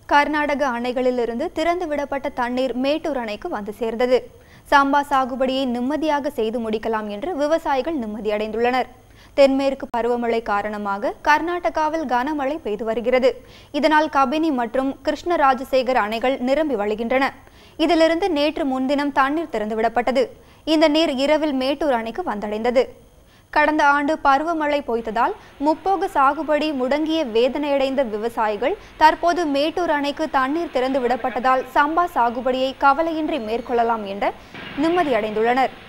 கர்நாடக அணைகளிலிருந்து திறந்து விடப்பட்ட தண்ணீர் மேட்டூர் அணைக்கு வந்து சேர்ந்தது சாம்பா சாகுபடியை நிம்மதியாக செய்து முடிக்கலாம் என்று விவசாயிகள் நிம்மதியடைந்துள்ளனர் தென்மேற்கு பருவமழை காரணமாக கர்நாடகாவில் கனமழை பெய்து வருகிறது இதனால் கபினி மற்றும் கிருஷ்ணராஜசேகர் அணைகள் நிரம்பி வழிகின்றன இதிலிருந்து நேற்று முன்தினம் தண்ணீர் திறந்துவிடப்பட்டது இந்த நீர் இரவில் மேட்டூர் அணைக்கு வந்தடைந்தது கடந்த ஆண்டு பருவமழை பொய்த்ததால் முப்போக சாகுபடி முடங்கிய வேதனையடைந்த விவசாயிகள் தற்போது மேட்டூர் அணைக்கு தண்ணீர் திறந்து விடப்பட்டதால் சம்பா சாகுபடியை கவலையின்றி மேற்கொள்ளலாம் என்ற நிம்மதியடைந்துள்ளனர்